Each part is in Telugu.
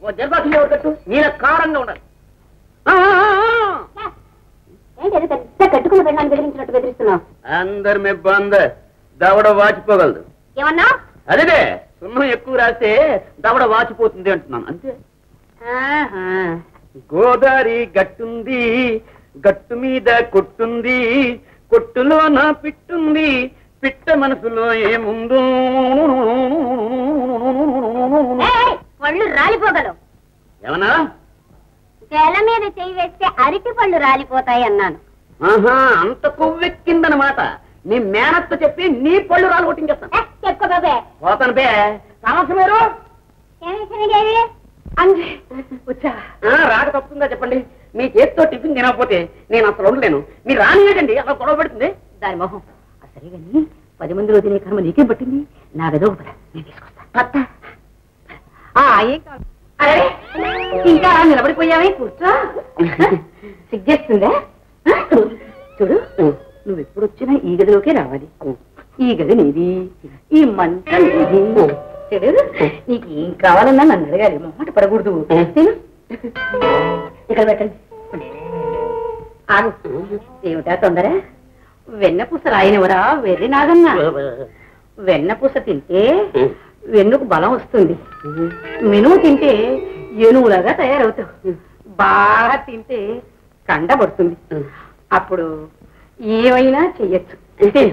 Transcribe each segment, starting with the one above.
జర్బాకి ఎవరు కట్టు నేను కారంగా ఉండాలి ఆ, ఆ, ఆ. ఏంటి అది పెద్ద కట్టుకున్న పెళ్ళాన్ని బెదిరించినట్టు బెదిరిస్తున్నావు అందరి మీ బంద దవడ వాచిపోగలదు ఏమన్నా అదే సున్నం ఎక్కువ రాస్తే దవడ వాచిపోతుంది అంటున్నాను అంతే ఆహా. గోదారి గట్టుంది గట్టు మీద కొట్టుంది కొట్టులో నా పిట్టుంది పిట్ట మనసులో ఏముందో ఏయ్, పళ్ళు రాలిపోగలవు ఏమన్నా తెల మీద చెయ్యి వేస్తే అరటి పళ్ళు రాలిపోతాయి అన్నాను ఆహా అంత కొవ్వెక్కిందనమాట నీ మేనత్త చెప్పి నీ పళ్ళు రాలు కొట్టించేస్తాను ఏ, చెప్పుకో బాబే పోతాను బే సమస్య మీరు వచ్చా ఆ, రాక తప్పుతుందా చెప్పండి మీ చేతితో టిఫిన్ తినకపోతే నేను అసలు ఉండలేను మీరు రానియకండి అసలు గొడవ పెడుతుంది దాని మొహం ఆ సరే గాని పది మందిలో తినే కర్మ నీకేం పట్టింది నా గదో పద నేను తీసుకొస్తా పత్త ఆ, ఏం కావాలి? అరే ఇంకా నిలబడిపోయావే కూర్చో సిగ్గేస్తుందా ఆ, చూడు నువ్వు ఎప్పుడు వచ్చినా ఈ గదిలోకే రావాలి ఈ గది నీది ఈ మంచం నీది చూడు నీకు ఏం కావాలన్నా నన్ను అడగాలి మొహమాట పడకూడదు తిను. ఇక్కడ పెట్టండి ఆగు ఏమిటా తొందర వెన్నపూస రాయనివరా వెర్రి నాగన్నా వెన్నపూస తింటే వెన్నుకు బలం వస్తుంది మినుము తింటే ఏనుగులాగా తయారవుతావు బాగా తింటే కండ పడుతుంది అప్పుడు ఏమైనా చెయ్యొచ్చు తిను.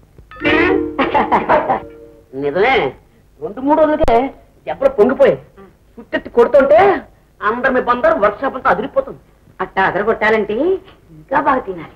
నిజమే రెండు మూడు రోజులకే ఎప్పుడు పొంగిపోయి చుట్టెత్తి కొడుతుంటే అందరి మీ బందరు వర్క్ షాప్ అంతా అదిరిపోతుంది అట్టా అదరగొట్టాలంటే ఇంకా బాగా తినాలి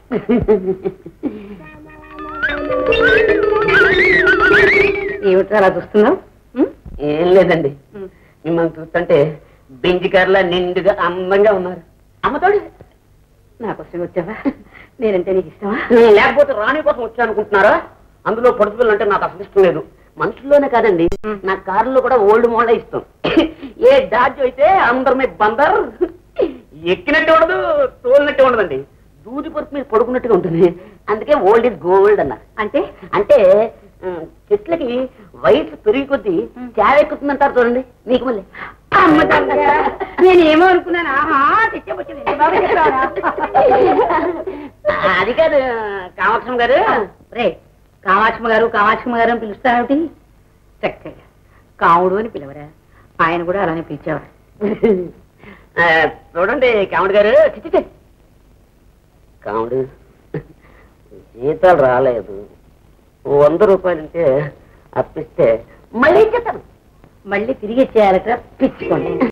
ఏమిట్రా అలా చూస్తున్నావు ఉం? ఏం లేదండి ఉం. మిమ్మల్ని చూస్తుంటే బెంజి కార్లా నిండుగా అందంగా ఉన్నారు అమ్మతోడు నాకోసం వచ్చావా నేనంటే నీకు ఇష్టమా లేకపోతే రాణి కోసం వచ్చానుకుంటున్నారా అందులో పొడుపు అంటే నాకు అసలు ఇష్టం లేదు మనుషుల్లోనే కాదండి నా కారులో కూడా ఓల్డ్ మోడల్ ఇష్టం ఏ డాజ్ అయితే అందరి మీద బందర్ ఎక్కినట్టు ఉండదు తోలినట్టు ఉండదండి దూది పరుపు మీద పడుకున్నట్టుగా ఉంటుంది అందుకే ఓల్డ్ ఇస్ గోల్డ్ అన్నారు అంటే అంటే ఆ, చెట్లకి వయసు పెరిగి కొద్దీ చావ ఎక్కుతుందంటారు చూడండి మీకు మళ్ళీ అమ్మ తండ్రి, నేనేమో అనుకున్నాను ఆహా తెచ్చబొచ్చింది ఎంత బాగా చెప్పావురా. అది కాదు కామక్షం గారు రే కామాక్షమ్మ గారు కామాక్షమ్మ గారు అని పిలుస్తానేమిటి చక్కగా కాముడు అని పిలవరా ఆయన కూడా అలానే పిలిచేవారు ఆ, చూడండి కాముడు గారు చి, చి, చి. కాముడు జీతాలు రాలేదు వంద రూపాయలు ఉంటే అప్పిస్తే మళ్ళీ ఇచ్చేస్తాను మళ్ళీ తిరిగి ఇచ్చేయాలట పిచ్చుకోండి